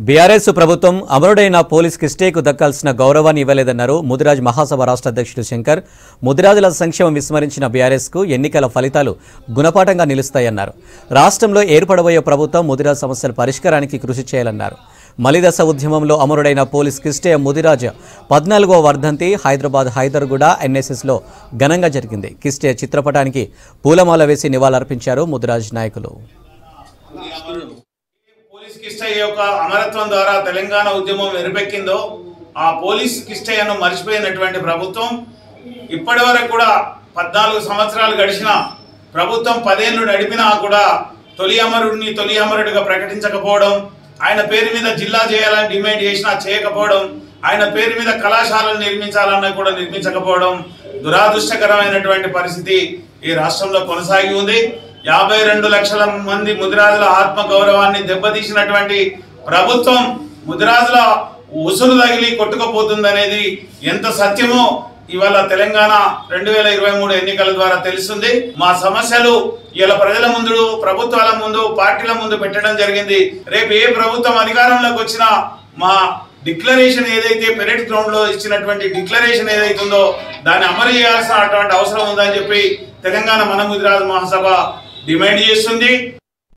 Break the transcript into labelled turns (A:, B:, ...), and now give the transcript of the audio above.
A: BRS ప్రభుత్వం అమరుడైన police కిస్టేకు దక్కాల్సిన గౌరవాన్ని ఇవ్వలేదన్నారు ముదిరాజ్ మహాసభ రాష్ట్ర అధ్యక్షుడు శంకర్ ముదిరాజుల సంక్షేమం విస్మరించిన బీఆర్ఎస్కు ఎన్నికల ఫలితాలు గుణపాఠంగా నిలుస్తాయన్నారు రాష్ట్రంలో ఏర్పడబోయే ప్రభుత్వం ముదిరాజ్ సమస్యల పరిష్కారానికి కృషి చేయాలన్నారు మలిదశ ఉద్యమంలో అమరుడైన పోలీస్ కిస్టే ముదిరాజ్ పద్నాలుగో వర్ధంతి హైదరాబాద్ హైదర్గూడ ఎన్ఎస్ఎస్లో ఘనంగా జరిగింది కిస్టే చిత్రపటానికి పూలమాల వేసి నివాళులర్పించారు ముదిరాజ్ నాయకులు
B: పోలీస్ కిష్టయ్య యొక్క అమరత్వం ద్వారా తెలంగాణ ఉద్యమం వెరుపెక్కిందో ఆ పోలీస్ కిష్టయ్యను మర్చిపోయినటువంటి ప్రభుత్వం ఇప్పటి వరకు కూడా పద్నాలుగు సంవత్సరాలు గడిచిన ప్రభుత్వం పదేళ్లు నడిపినా కూడా తొలి అమరుడిని తొలి అమరుడిగా ప్రకటించకపోవడం ఆయన పేరు మీద జిల్లా చేయాలని డిమాండ్ చేసినా చేయకపోవడం ఆయన పేరు మీద కళాశాలలు నిర్మించాలన్నా కూడా నిర్మించకపోవడం దురాదృష్టకరమైనటువంటి పరిస్థితి ఈ రాష్ట్రంలో కొనసాగి ఉంది యాభై రెండు లక్షల మంది ముదిరాజుల ఆత్మ గౌరవాన్ని దెబ్బతీసినటువంటి ప్రభుత్వం ముదిరాజుల ఉసురు తగిలి కొట్టుకుపోతుందనేది ఎంత సత్యమో ఇవాళ తెలంగాణ రెండు వేల ఇరవై మూడు ఎన్నికల ద్వారా తెలుస్తుంది మా సమస్యలు ఇలా ప్రజల ముందు ప్రభుత్వాల ముందు పార్టీల ముందు పెట్టడం జరిగింది రేపు ఏ ప్రభుత్వం అధికారంలోకి వచ్చినా మా డిక్లరేషన్ ఏదైతే పెరెడ్ గ్రౌండ్ లో ఇచ్చినటువంటి డిక్లరేషన్ ఏదైతుందో దాన్ని అమలు చేయాల్సిన అటువంటి అవసరం ఉందని చెప్పి తెలంగాణ మన ముదిరాజు మహాసభ డిమాండ్ చేస్తుంది